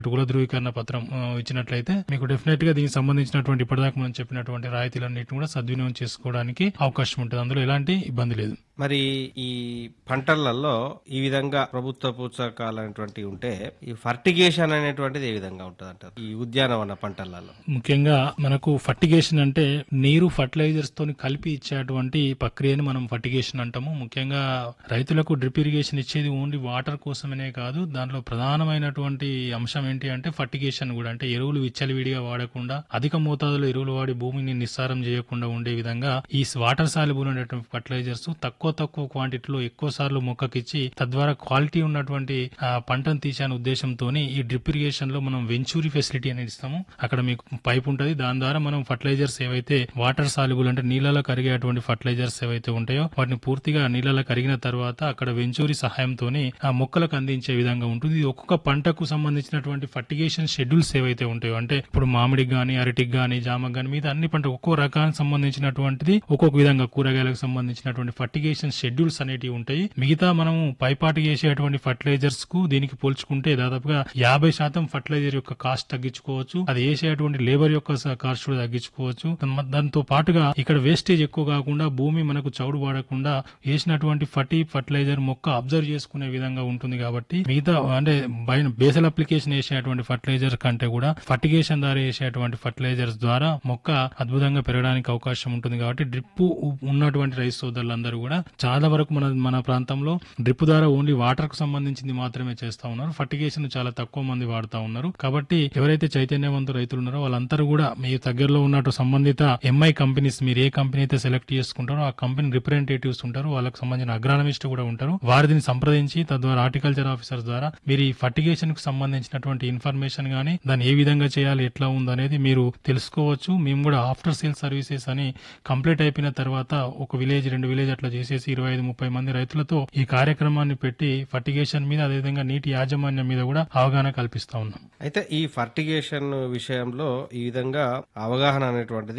కుల ధృవీకరణ పత్రం ఆ, ఇచ్చినట్లయితే మీకు డెఫినెట్ గా దీనికి సంబంధించినటువంటి ఇప్పటిదాకా మనం చెప్పినటువంటి రాయితీలన్నింటిని కూడా సద్వినియోగం చేసుకోవడానికి అవకాశం ఉంటుంది అందులో ఎలాంటి ఇబ్బంది లేదు మరి ఈ పంటలలో ఈ విధంగా ప్రభుత్వ ప్రోత్సాహకాలు అనేటువంటివి ఉంటే ఈ ఫర్టిగేషన్ అనేటువంటిది ఏ విధంగా ఉంటుంది అంటారు ఈ ఉద్యానవన పంటలలో ముఖ్యంగా మనకు ఫర్టిగేషన్ అంటే నీరు ఫర్టిలైజర్స్ తోని కలిపి ఇచ్చేటువంటి ప్రక్రియని మనం ఫర్టిగేషన్ అంటాము ముఖ్యంగా రైతులకు డ్రిప్ ఇరిగేషన్ ఇచ్చేది ఓన్లీ వాటర్ కోసమనే కాదు దాంట్లో ప్రధానమైనటువంటి అంశం ఏంటి అంటే ఫర్టిగేషన్ కూడా అంటే ఎరువులు విచ్చలవిడిగా వాడకుండా అధిక మోతాదులో ఎరువులు వాడి భూమిని నిస్సారం చేయకుండా ఉండే విధంగా ఈ వాటర్ సాల్యుబుల్ అనేటువంటి ఫర్టిలైజర్స్ తక్కువ తక్కువ క్వాంటిటీలో ఎక్కువ సార్లు మొక్కకిచ్చి తద్వారా క్వాలిటీ ఉన్నటువంటి ఆ, పంటను తీసే ఉద్దేశంతో ఈ డ్రిప్ ఇరిగేషన్ లో మనం వెంచూరీ ఫెసిలిటీ అనేది ఇస్తాము అక్కడ మీకు పైప్ ఉంటది దాని ద్వారా మనం ఫర్టిలైజర్స్ ఏవైతే వాటర్ సాల్యుబుల్ అంటే నీళ్ళలో కరిగేటువంటి ఫర్టిలైజర్స్ ఏవైతే ఉంటాయో వాటిని పూర్తిగా నీళ్ళలో కరిగిన తర్వాత అక్కడ వెంచూరి సహాయంతో ఆ మొక్కలకు అందించే విధంగా ఉంటుంది ఇది ఒక్కొక్క పంటకు సంబంధించినటువంటి ఫర్టిగేషన్ షెడ్యూల్స్ ఏవైతే ఉంటాయో అంటే ఇప్పుడు మామిడికి గాని అరటికి గాని జామకి గాని మీద అన్ని పంట ఒక్కో రకానికి సంబంధించినటువంటిది ఒక్కొక్క విధంగా కూరగాయలకు సంబంధించినటువంటి ఫర్టిగేషన్ షెడ్యూల్స్ అనేటివి ఉంటాయి మిగతా మనము పైపాటి చేసేటువంటి ఫర్టిలైజర్స్ కు దీనికి పోల్చుకుంటే దాదాపుగా యాభై శాతం ఫర్టిలైజర్ యొక్క కాస్ట్ తగ్గించుకోవచ్చు అది వేసేటువంటి లేబర్ యొక్క స- కాస్ట్ కూడా తగ్గించుకోవచ్చు దాని- దాంతో పాటుగా ఇక్కడ వేస్టేజ్ ఎక్కువ కాకుండా భూమి మనకు చౌడు పడకుండా వేసినటువంటి ఫర్టి ఫర్టిలైజర్ మొక్క అబ్జర్వ్ చేసుకునే విధంగా ఉంటుంది కాబట్టి మిగతా అంటే బయట బేసల్ అప్లికేషన్ వేసేటువంటి ఫర్టిలైజర్ కంటే కూడా ఫర్టిగేషన్ ద్వారా వేసేటువంటి ఫర్టిలైజర్స్ ద్వారా మొక్క అద్భుతంగా పెరగడానికి అవకాశం ఉంటుంది కాబట్టి డ్రిప్ ఉన్నటువంటి రైతు సోదరులందరూ కూడా చాలా వరకు మన మన ప్రాంతంలో డ్రిప్ ద్వారా ఓన్లీ వాటర్ కు సంబంధించింది మాత్రమే చేస్తా ఉన్నారు ఫర్టిగేషన్ చాలా తక్కువ మంది వాడుతా ఉన్నారు కాబట్టి ఎవరైతే చైతన్యవంతు రైతులు ఉన్నారో వాళ్ళందరూ కూడా మీ దగ్గరలో ఉన్నట్టు సంబంధిత ఎంఐ కంపెనీస్ మీరు ఏ కంపెనీ అయితే సెలెక్ట్ చేసుకుంటారో ఆ కంపెనీ రిప్రజెంటేటివ్స్ ఉంటారు వాళ్ళకి సంబంధించిన అగ్రానమిస్ట్ కూడా ఉంటారు వారిని సంప్రదించి తద్వారా హార్టికల్చర్ ఆఫీసర్స్ ద్వారా మీరు ఈ ఫర్టిగేషన్ కు సంబంధించినటువంటి ఇన్ఫర్మేషన్ గానీ దాన్ని ఏ విధంగా చేయాలి ఎట్లా ఉందనేది మీరు తెలుసుకోవచ్చు మేము కూడా ఆఫ్టర్ సేల్ సర్వీసెస్ అని కంప్లీట్ అయిపోయిన తర్వాత ఒక విలేజ్ రెండు విలేజ్ అట్లా చేసేసి ఇరవై ఐదు ముప్పై మంది రైతులతో ఈ కార్యక్రమాన్ని పెట్టి ఫర్టిగేషన్ మీద అదేవిధంగా నీటి యాజమాన్యం మీద కూడా అవగాహన కల్పిస్తా ఉన్నాం అయితే ఈ ఫర్టిగేషన్ విషయంలో ఈ విధంగా అవగాహన అనేటువంటిది